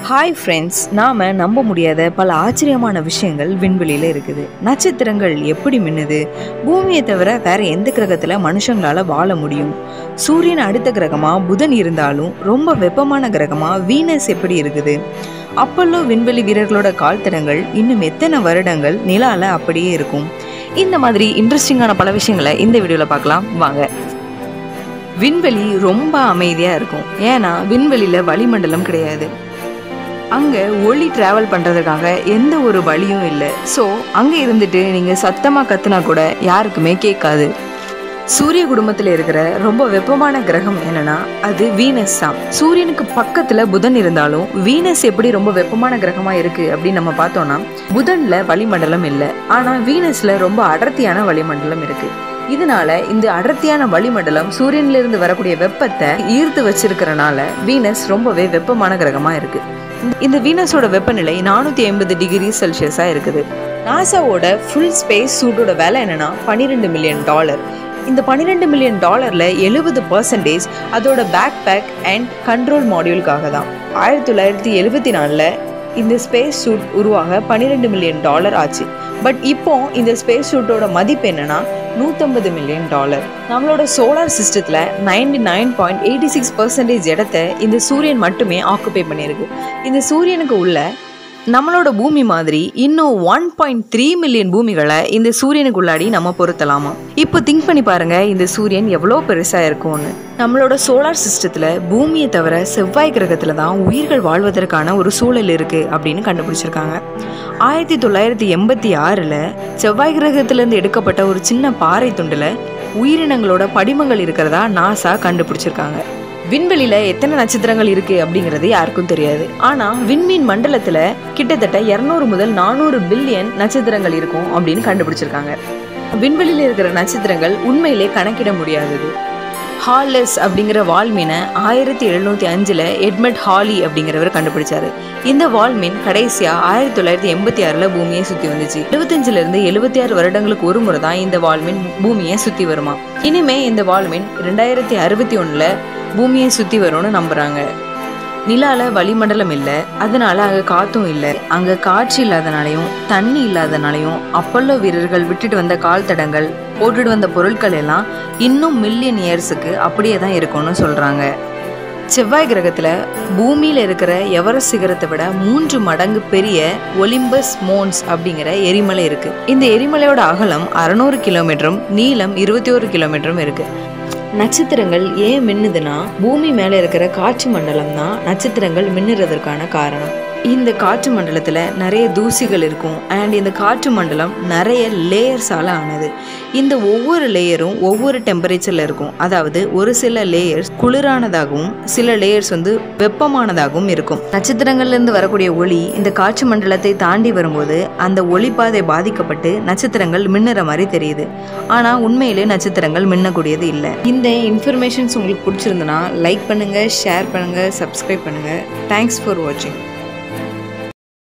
hi friends நாம் நம்ப முடியாத பல ஆச்சரியமான விஷயங்கள் விண்வெளியில் இருக்குது நட்சத்திரங்கள் எப்படி மின்னுது பூமியை தவிர வேற எந்த கிரகத்தில் மனுஷங்களால் வாழ முடியும் சூரியன் அடுத்த கிரகமாக புதன் இருந்தாலும் ரொம்ப வெப்பமான கிரகமாக வீனஸ் எப்படி இருக்குது அப்பல்லோ விண்வெளி வீரர்களோட கால் தடங்கள் இன்னும் எத்தனை வருடங்கள் நிலால அப்படியே இருக்கும் இந்த மாதிரி இன்ட்ரெஸ்டிங்கான பல விஷயங்களை இந்த வீடியோவில் பார்க்கலாம் வாங்க விண்வெளி ரொம்ப அமைதியாக இருக்கும் ஏன்னா விண்வெளியில் வளிமண்டலம் கிடையாது அங்கே ஒளி ட்ராவல் பண்ணுறதுக்காக எந்த ஒரு வழியும் இல்லை ஸோ அங்கே இருந்துட்டு நீங்கள் சத்தமாக கத்துனா கூட யாருக்குமே கேட்காது சூரிய குடும்பத்தில் இருக்கிற ரொம்ப வெப்பமான கிரகம் என்னன்னா அது வீனஸ் தான் சூரியனுக்கு பக்கத்தில் புதன் இருந்தாலும் வீனஸ் எப்படி ரொம்ப வெப்பமான கிரகமாக இருக்குது அப்படின்னு நம்ம பார்த்தோம்னா புதனில் வளிமண்டலம் இல்லை ஆனால் வீனஸில் ரொம்ப அடர்த்தியான வளிமண்டலம் இருக்குது இதனால இந்த அடர்த்தியான வளிமண்டலம் சூரியனிலிருந்து வரக்கூடிய வெப்பத்தை ஈர்த்து வச்சிருக்கிறனால வீனஸ் ரொம்பவே வெப்பமான கிரகமாக இருக்கு இந்த வீனஸோட வெப்பநிலை நானூற்றி ஐம்பது டிகிரி செல்சியஸாக இருக்குது நாசாவோட ஃபுல் ஸ்பேஸ் சூட்டோட விலை என்னன்னா பன்னிரெண்டு மில்லியன் டாலர் இந்த பன்னிரெண்டு மில்லியன் டாலரில் எழுபது பர்சன்டேஜ் அதோட பேக் பேக் அண்ட் கண்ட்ரோல் மாடியூலுக்காக தான் ஆயிரத்தி தொள்ளாயிரத்தி எழுபத்தி நாலில் இந்த ஸ்பேஸ் சூட் உருவாக பன்னிரெண்டு மில்லியன் டாலர் ஆச்சு பட் இப்போ இந்த ஸ்பேஸ் சூட்டோட மதிப்பு என்னன்னா நூற்றம்பது மில்லியன் டாலர் நம்மளோட சோலார் சிஸ்டத்தில் ninety nine point eighty six percentage இடத்த இந்த சூரியன் மட்டுமே ஆக்குபை பண்ணியிருக்கு இந்த சூரியனுக்கு உள்ள நம்மளோட பூமி மாதிரி இன்னும் ஒன் பாயிண்ட் த்ரீ மில்லியன் பூமிகளை இந்த சூரியனுக்குள்ளாடி நம்ம பொருத்தலாமா இப்போ திங்க் பண்ணி பாருங்க இந்த சூரியன் எவ்வளோ பெருசாக இருக்கும்னு நம்மளோட சோலார் சிஸ்டத்தில் பூமியை தவிர செவ்வாய் கிரகத்தில் தான் உயிர்கள் வாழ்வதற்கான ஒரு சூழல் இருக்குது அப்படின்னு கண்டுபிடிச்சிருக்காங்க ஆயிரத்தி தொள்ளாயிரத்தி எண்பத்தி ஆறில் செவ்வாய் கிரகத்திலேருந்து எடுக்கப்பட்ட ஒரு சின்ன பாறை துண்டில் உயிரினங்களோட படிமங்கள் இருக்கிறதா நாசா கண்டுபிடிச்சிருக்காங்க விண்வெளியில எத்தனை நட்சத்திரங்கள் இருக்கு அப்படிங்கிறது யாருக்கும் தெரியாது ஆனா விண்மீன் மண்டலத்துல கிட்டத்தட்ட இருநூறு முதல் நானூறு பில்லியன் நட்சத்திரங்கள் இருக்கும் அப்படின்னு கண்டுபிடிச்சிருக்காங்க விண்வெளியில இருக்கிற நட்சத்திரங்கள் உண்மையிலே கணக்கிட முடியாதது ஹால்லெஸ் அப்படிங்கிற வால்மீனை ஆயிரத்தி எழுநூத்தி அஞ்சுல எட்மட் ஹாலி அப்படிங்கிறவர் கண்டுபிடிச்சாரு இந்த வால்மீன் கடைசியா ஆயிரத்தி தொள்ளாயிரத்தி எண்பத்தி ஆறுல பூமியை சுத்தி வந்துச்சு எழுபத்தஞ்சுல இருந்து எழுபத்தி ஆறு வருடங்களுக்கு ஒரு முறை தான் இந்த வால்மீன் பூமியை சுத்தி வருமா இனிமே இந்த வால்மீன் ரெண்டாயிரத்தி அறுபத்தி ஒண்ணுல பூமியை சுத்தி வரும்னு நம்புறாங்க நிலால வளிமண்டலம் இல்லை அதனால அங்க காத்தும் இல்லை அங்க காற்று இல்லாதனாலையும் தண்ணி இல்லாதனாலையும் அப்பல்லோ வீரர்கள் விட்டுட்டு வந்த கால் தடங்கள் போட்டுட்டு வந்த பொருட்கள் எல்லாம் இன்னும் மில்லியன் இயர்ஸுக்கு அப்படியே தான் இருக்கும்னு சொல்றாங்க செவ்வாய் கிரகத்துல பூமியில இருக்கிற எவரஸ்ட் சிகரத்தை விட மூன்று மடங்கு பெரிய ஒலிம்பஸ் மோன்ஸ் அப்படிங்கிற எரிமலை இருக்கு இந்த எரிமலையோட அகலம் அறுநூறு கிலோமீட்டரும் நீளம் இருபத்தி ஒரு கிலோமீட்டரும் இருக்கு நட்சத்திரங்கள் ஏன் மின்னுதுன்னா பூமி மேலே இருக்கிற காற்று மண்டலம் தான் நட்சத்திரங்கள் மின்னுறதற்கான காரணம் இந்த காற்று மண்டலத்தில் நிறைய தூசிகள் இருக்கும் அண்ட் இந்த காற்று மண்டலம் நிறைய லேயர்ஸால் ஆனது இந்த ஒவ்வொரு லேயரும் ஒவ்வொரு டெம்பரேச்சரில் இருக்கும் அதாவது ஒரு சில லேயர்ஸ் குளிரானதாகவும் சில லேயர்ஸ் வந்து வெப்பமானதாகவும் இருக்கும் நட்சத்திரங்கள்லேருந்து வரக்கூடிய ஒளி இந்த காற்று மண்டலத்தை தாண்டி வரும்போது அந்த ஒளிப்பாதை பாதிக்கப்பட்டு நட்சத்திரங்கள் மின்னுற மாதிரி தெரியுது ஆனால் உண்மையிலே நட்சத்திரங்கள் மின்னக்கூடியது இல்லை இந்த இன்ஃபர்மேஷன்ஸ் உங்களுக்கு பிடிச்சிருந்தனா லைக் பண்ணுங்கள் ஷேர் பண்ணுங்கள் சப்ஸ்கிரைப் பண்ணுங்கள் தேங்க்ஸ் ஃபார் வாட்சிங்